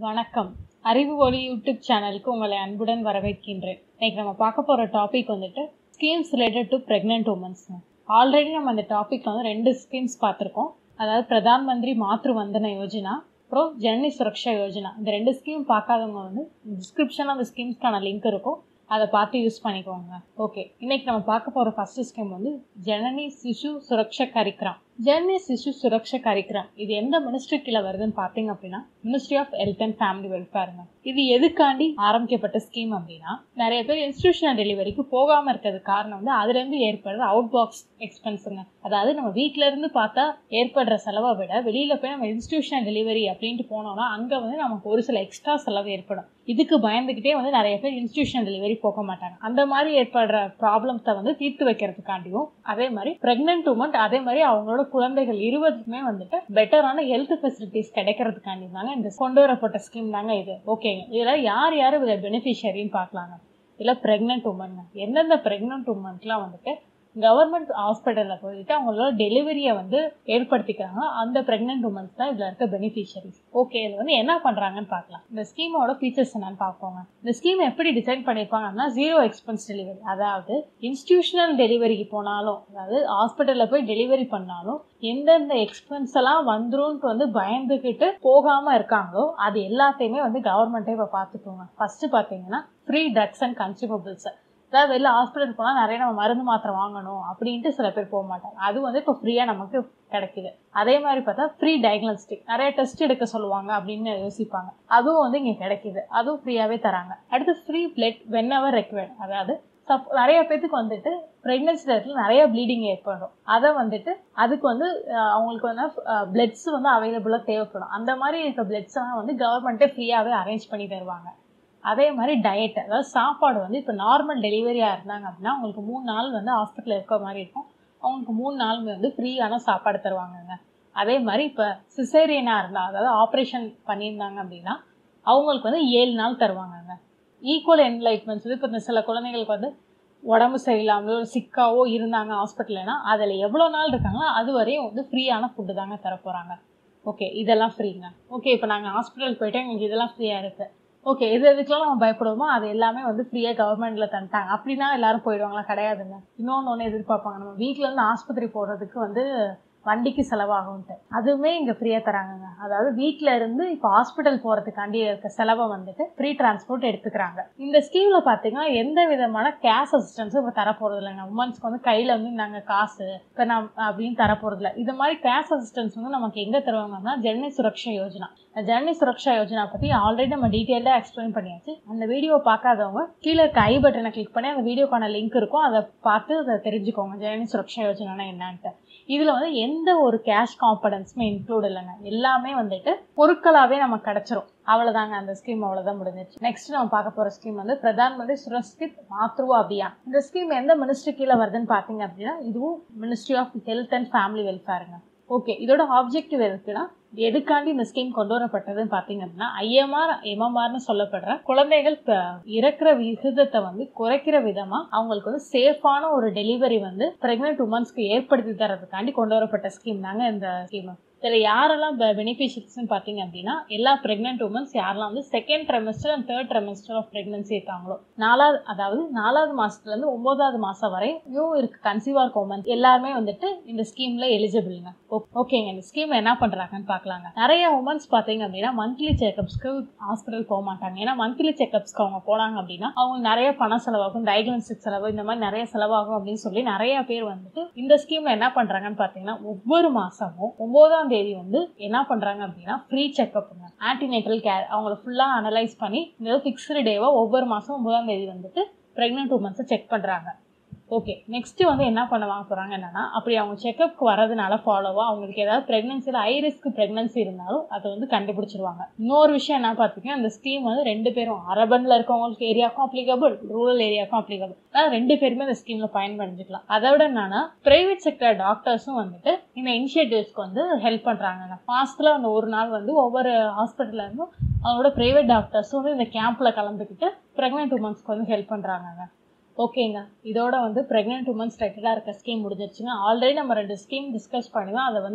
வணக்கம் அறிவு ஒளி யூடியூப் சேனலுக்கு உங்களை அன்புடன் வரவேற்கின்றேன் இன்னைக்கு நம்ம பார்க்க போகிற டாபிக் வந்துட்டு schemes related to pregnant womens already நம்ம அந்த டாப்பிக்கில் வந்து ரெண்டு ஸ்கீம்ஸ் பார்த்துருக்கோம் அதாவது பிரதான் மந்திரி மாத்ரு வந்தன யோஜனா அப்புறம் ஜனனி சுரக்ஷா யோஜனா இந்த ரெண்டு ஸ்கீம் பார்க்காதவங்க வந்து டிஸ்கிரிப்ஷனில் அந்த ஸ்கீம்ஸ்க்கான லிங்க் இருக்கும் அதை பார்த்து யூஸ் பண்ணிக்கோங்க ஓகே இன்னைக்கு நம்ம பார்க்க போகிற ஃபர்ஸ்ட் ஸ்கீம் வந்து ஜனனி சிசு சுரக்ஷா கரிக்ராம் ஜனனி சிசு சுரக்ஷா கரிக்ராம் இது எந்த மினிஸ்ட்ரி கீழே வருதுன்னு பார்த்தீங்க அப்படின்னா ministry of health and family வெல்ஃபேருங்க இது எதுக்காண்டி ஆரம்பிக்கப்பட்ட ஸ்கீம் அப்படின்னா நிறைய பேர் இன்ஸ்டியூஷனல் டெலிவரிக்கு போகாமல் இருக்கிறது காரணம் வந்து அதுலேருந்து ஏற்படுற அவுட் பாக்ஸ் எக்ஸ்பென்ஸுங்க அதாவது நம்ம வீட்டில இருந்து பார்த்தா ஏற்படுற செலவை விட வெளியில் போய் நம்ம இன்ஸ்டியூஷனல் டெலிவரி அப்படின்ட்டு போனோம்னா அங்கே வந்து நமக்கு ஒரு சில எக்ஸ்ட்ரா செலவு ஏற்படும் இதுக்கு பயந்துக்கிட்டே வந்து நிறைய பேர் இன்ஸ்டியூஷனல் டெலிவரி போக மாட்டாங்க அந்த மாதிரி ஏற்படுற ப்ராப்ளம்ஸை வந்து தீர்த்து வைக்கிறதுக்காண்டியும் அதே மாதிரி பிரெக்னென்ட் உமன் அதே மாதிரி அவங்களோட குழந்தைகள் இருபதுக்குமே வந்துட்டு பெட்டரான ஹெல்த் ஃபெசிலிட்டிஸ் கிடைக்கிறதுக்காண்டி தாங்க இந்த கொண்டு வரப்பட்ட ஸ்கீம் தாங்க இது ஓகேங்க இதில் யார் யார் இதில் பெனிஃபிஷரின்னு பார்க்கலாங்க இதில் ப்ரெக்னென்ட் உமன் எந்தெந்த ப்ரெக்னென்ட் உமனுக்குலாம் வந்துட்டு கவர்மெண்ட் ஹாஸ்பிட்டலில் போயிட்டு அவங்களோட டெலிவரியை வந்து ஏற்படுத்திக்கிறாங்க அந்த ப்ரெக்னென்ட் உமன்ஸ் தான் இதில் இருக்க பெனிஃபிஷரிஸ் ஓகே இதில் வந்து என்ன பண்ணுறாங்கன்னு பார்க்கலாம் இந்த ஸ்கீமோட ஃபீச்சர்ஸ் என்னன்னு பார்ப்போங்க இந்த ஸ்கீம் எப்படி டிசைன் பண்ணியிருப்பாங்கன்னா ஜீரோ எக்ஸ்பென்ஸ் டெலிவரி அதாவது இன்ஸ்டியூஷனல் டெலிவரிக்கு போனாலும் அதாவது ஹாஸ்பிட்டலில் போய் டெலிவரி பண்ணாலும் எந்தெந்த எக்ஸ்பென்ஸ் எல்லாம் வந்துரும்ட்டு வந்து பயந்துக்கிட்டு போகாமல் இருக்காங்களோ அது எல்லாத்தையுமே வந்து கவர்மெண்ட்டே இப்போ பார்த்துக்கோங்க ஃபர்ஸ்ட் பார்த்தீங்கன்னா ஃப்ரீ ட்ரக்ஸ் அண்ட் கன்சியூமபிள்ஸ் அதாவது வெளில ஹாஸ்பிட்டல் போனால் நிறைய நம்ம மருந்து மாத்திரை வாங்கணும் அப்படின்ட்டு சில பேர் போக மாட்டாங்க அது வந்து இப்போ ஃப்ரீயாக நமக்கு கிடைக்குது அதே மாதிரி பார்த்தா ஃப்ரீ டயக்னோஸ்டிக் நிறைய டெஸ்ட் எடுக்க சொல்லுவாங்க அப்படின்னு யோசிப்பாங்க அதுவும் வந்து இங்கே கிடைக்குது அதுவும் ஃப்ரீயாகவே தராங்க அடுத்து free blood whenever required அதாவது சப் நிறைய பேத்துக்கு வந்துட்டு ப்ரெக்னென்சி டேட்டில் நிறைய ப்ளீடிங் ஏற்படும் அதை வந்துட்டு அதுக்கு வந்து அவங்களுக்கு வந்து பிளட்ஸ் வந்து அவைலபிளாக தேவைப்படும் அந்த மாதிரி இருக்க பிளட்ஸ் எல்லாம் வந்து கவர்மெண்ட்டே ஃப்ரீயாகவே அரேஞ்ச் பண்ணி தருவாங்க அதே மாதிரி டயட் அதாவது சாப்பாடு வந்து இப்போ நார்மல் டெலிவரியாக இருந்தாங்க அப்படின்னா அவங்களுக்கு மூணு நாள் வந்து ஹாஸ்பிட்டலில் இருக்க மாதிரி இருக்கும் அவங்களுக்கு மூணு நாள் வந்து ஃப்ரீயான சாப்பாடு தருவாங்கங்க அதே மாதிரி இப்போ சிசேரியனாக இருந்தால் அதாவது ஆப்ரேஷன் பண்ணியிருந்தாங்க அப்படின்னா அவங்களுக்கு வந்து ஏழு நாள் தருவாங்கங்க ஈக்குவல் என்லைட்மெண்ட்ஸ் வந்து இப்போ இந்த சில குழந்தைங்களுக்கு வந்து உடம்பு சரியில்லாமலோ சிக்காவோ இருந்தாங்க ஹாஸ்பிட்டல்னா அதில் எவ்வளோ நாள் இருக்காங்களோ அது வரையும் வந்து ஃப்ரீயான ஃபுட்டு தாங்க தரப்போகிறாங்க ஓகே இதெல்லாம் ஃப்ரீங்க ஓகே இப்போ நாங்கள் ஹாஸ்பிட்டல் போயிட்டு எங்களுக்கு இதெல்லாம் ஃப்ரீயாக இருக்குது ஓகே எது எதுக்கெல்லாம் நம்ம பயப்படுவோமோ அது எல்லாமே வந்து ஃப்ரீயாக கவர்மெண்ட்டில் தந்துட்டாங்க அப்படின்னா எல்லாரும் போயிடுவாங்களா கிடையாதுங்க இன்னொன்று ஒன்று எதிர்பார்ப்பாங்க நம்ம வீட்டிலேருந்து ஆஸ்பத்திரி போகிறதுக்கு வந்து வண்டிக்கு செலவாகும்ட்டு அதுவுமே இங்கே ஃப்ரீயாக தராங்கங்க அதாவது வீட்டில் இருந்து இப்போ ஹாஸ்பிட்டல் போகிறதுக்காண்டி இருக்க செலவை வந்துட்டு ஃப்ரீ டிரான்ஸ்போர்ட் எடுத்துக்கிறாங்க இந்த ஸ்கீமில் பார்த்தீங்கன்னா எந்த விதமான கேஷ் அசிஸ்டன்ஸும் இப்போ தரப்போகிறது இல்லைங்க உமன்ஸ்க்கு வந்து கையில் வந்து நாங்கள் காசு இப்போ நம் அப்படின்னு தரப்போகிறது இல்லை இது மாதிரி கேஷ் அசிஸ்டன்ஸ் வந்து நமக்கு எங்கே தருவாங்கன்னா ஜனனி சுரக்ஷா யோஜனா ஜனனி சுரக்ஷா யோஜனா பற்றி ஆல்ரெடி நம்ம டீட்டெயிலாக எக்ஸ்பிளைன் பண்ணியாச்சு அந்த வீடியோ பார்க்காதவங்க கீழே இருக்க ஐ பட்டனை கிளிக் பண்ணி அந்த வீடியோக்கான லிங்க் இருக்கும் அதை பார்த்து அதை தெரிஞ்சுக்கோங்க ஜனனி சுரக்ஷா யோஜனா என்னன்ட்டு இதில் வந்து எந்த ஒரு கேஷ் காம்படன்ஸுமே இன்க்ளூட் இல்லைங்க எல்லாமே வந்துட்டு பொருட்களாகவே நமக்கு கிடச்சிரும் அவ்வளோதாங்க அந்த ஸ்கீம் அவ்வளோதான் முடிஞ்சிச்சு நெக்ஸ்ட் நம்ம பார்க்க போகிற ஸ்கீம் வந்து பிரதான் மந்திரி சுரஸ்கித் மாத்ருவா அபியான் இந்த ஸ்கீம் எந்த மினிஸ்ட்ரி கீழே வருதுன்னு பார்த்தீங்க அப்படின்னா இதுவும் ministry of health and family வெல்ஃபேருங்க ஓகே இதோட ஆப்ஜெக்டிவ் எதுக்குன்னா எதுக்காண்டி இந்த ஸ்கீம் கொண்டு வரப்பட்டதுன்னு பார்த்தீங்க அப்படின்னா ஐஎம்ஆர் எம்எம்ஆர்னு சொல்லப்படுற குழந்தைகள் இறக்குற விகிதத்தை வந்து குறைக்கிற விதமா அவங்களுக்கு வந்து சேஃபான ஒரு டெலிவரி வந்து பிரெக்னென்ட் உமன்ஸ்க்கு ஏற்படுத்தி தரதுக்காண்டி கொண்டு வரப்பட்ட ஸ்கீம் தாங்க இந்த ஸ்கீம் இதில் யாரெல்லாம் பெனிஃபிஷரிஸ்னு பார்த்தீங்க அப்படின்னா எல்லா ப்ரெக்னென்ட் உமன்ஸ் யாரெல்லாம் வந்து second trimester and third trimester of pregnancy இருக்காங்களோ நாலாவது அதாவது நாலாவது மாதத்துலேருந்து ஒம்போதாவது மாதம் வரையும் இருக்கு கன்சீவ் ஆர் உமன்ஸ் எல்லாருமே வந்துட்டு இந்த ஸ்கீமில் எலிஜிபிள்ங்க ஓகேங்க இந்த ஸ்கீம் என்ன பண்ணுறாங்கன்னு பார்க்கலாங்க நிறைய உமன்ஸ் பார்த்தீங்க அப்படின்னா மந்த்லி செக்அப்ஸ்க்கு ஹாஸ்பிட்டல் போக மாட்டாங்க ஏன்னா மந்த்லி செக்அப்ஸ்க்கு அவங்க போனாங்க அப்படின்னா அவங்க நிறைய பணம் செலவாகும் டயக்னோஸ்டிக் செலவு இந்த மாதிரி நிறைய செலவாகும் அப்படின்னு சொல்லி நிறைய பேர் வந்துட்டு இந்த ஸ்கீம்ல என்ன பண்றாங்கன்னு பார்த்தீங்கன்னா ஒவ்வொரு மாசமும் ஒன்பதாம் தேதி வந்து என்ன பண்றாங்க அப்படின்னா ஃப்ரீ செக்அப்புங்க ஆன்டிநேட்டல் கேர் அவங்கள ஃபுல்லா அனலைஸ் பண்ணி இந்த ஃபிக்ஸ்டு டேவா ஒவ்வொரு மாசம் ஒன்பதாம் தேதி வந்துட்டு பிரெக்னென்ட் உமன்ஸை செக் பண்றாங்க ஓகே நெக்ஸ்ட் வந்து என்ன பண்ண வாங்க போறாங்க என்னன்னா அப்படி அவங்க செக்அப்க்கு வரதுனால ஃபாலோவா அவங்களுக்கு ஏதாவது பிரெக்னன்சியில் ஹை ரிஸ்க் பிரெக்னன்சி இருந்தாலும் அதை வந்து கண்டுபிடிச்சிருவாங்க இன்னொரு விஷயம் என்ன பார்த்தீங்கன்னா இந்த ஸ்கீம் வந்து ரெண்டு பேரும் அரபன்ல இருக்கவங்களுக்கு ஏரியாவுக்கும் அப்ளிகபிள் ரூரல் ஏரியாவுக்கும் அப்ளிகபிள் அதாவது ரெண்டு பேருமே இந்த ஸ்கீம்ல பயன்படுத்திக்கலாம் அதோட என்னன்னா பிரைவேட் செக்டர் டாக்டர்ஸும் வந்துட்டு இந்த இனிஷியேட்டிவ்ஸ்க்கு வந்து ஹெல்ப் பண்றாங்க மாசத்துல அந்த ஒரு நாள் வந்து ஒவ்வொரு ஹாஸ்பிட்டல்ல இருந்தும் அவங்களோட பிரைவேட் டாக்டர்ஸும் வந்து இந்த கேம்ப்ல கலந்துக்கிட்டு பிரெக்னென்ட் உமன்ஸ்க்கு வந்து ஹெல்ப் பண்றாங்க ஓகேங்க இதோட வந்து ப்ரெக்னென்ட் உமன்ஸ் ரிலேட்டடாக இருக்க ஸ்கீம் முடிஞ்சிருச்சுங்க ஆல்ரெடி நம்ம ரெண்டு ஸ்கீம் டிஸ்கஸ் பண்ணி தான் அதை வந்து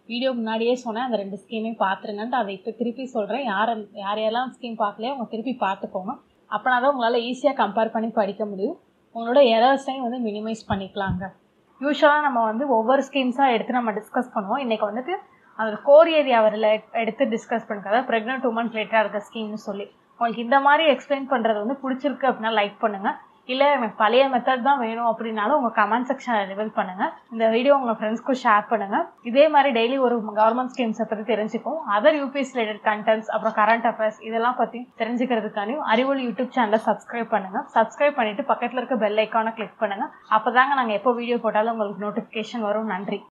வீடியோ முன்னாடியே சொன்னேன் அந்த ரெண்டு ஸ்கீமையும் பார்த்துருங்கன்ட்டு அதை இப்போ திருப்பி சொல்கிறேன் யார் யார் யாரெல்லாம் ஸ்கீம் பார்க்கலையோ அவங்க திருப்பி பார்த்துக்கோங்க அப்போனா தான் உங்களால் ஈஸியாக கம்பேர் பண்ணி படிக்க முடியும் உங்களோட எரர்ஸையும் வந்து மினிமைஸ் பண்ணிக்கலாங்க யூஸ்வலாக நம்ம வந்து ஒவ்வொரு ஸ்கீம்ஸாக எடுத்து நம்ம டிஸ்கஸ் பண்ணுவோம் இன்றைக்கி வந்துட்டு அதோட கோர் ஏரியாவில் எடுத்து டிஸ்கஸ் பண்ணுறது அதாவது ப்ரெக்னென்ட் உமன் ரிலேட்டடாக இருக்க ஸ்கீம்னு சொல்லி உங்களுக்கு இந்த மாதிரி எக்ஸ்பிளைன் பண்ணுறது வந்து பிடிச்சிருக்கு அப்படின்னா லைக் பண்ணுங்கள் இல்லை எனக்கு பழைய மெத்தட் தான் வேணும் அப்படின்னாலும் உங்கள் கமெண்ட் செக்ஷனில் ரிவீல் பண்ணுங்கள் இந்த வீடியோ உங்கள் ஃப்ரெண்ட்ஸ்க்கும் ஷேர் பண்ணுங்கள் இதே மாதிரி டெய்லி ஒரு கவர்மெண்ட் ஸ்கீம்ஸை பற்றி தெரிஞ்சுக்கும் அதர் யூபிஎஸ் ரிலேட்டட் கண்டென்ட்ஸ் அப்புறம் கரண்ட் அஃபேர்ஸ் இதெல்லாம் பற்றி தெரிஞ்சுக்கிறதுக்கானையும் அறிவொளி யூடியூப் சேனலை சப்ஸ்கிரைப் பண்ணுங்கள் சப்ஸ்கிரைப் பண்ணிவிட்டு பக்கத்தில் இருக்க பெல் ஐக்கானை கிளிக் பண்ணுங்கள் அப்போ தாங்க நாங்கள் எப்போ வீடியோ போட்டாலும் உங்களுக்கு நோட்டிஃபிகேஷன் வரும் நன்றி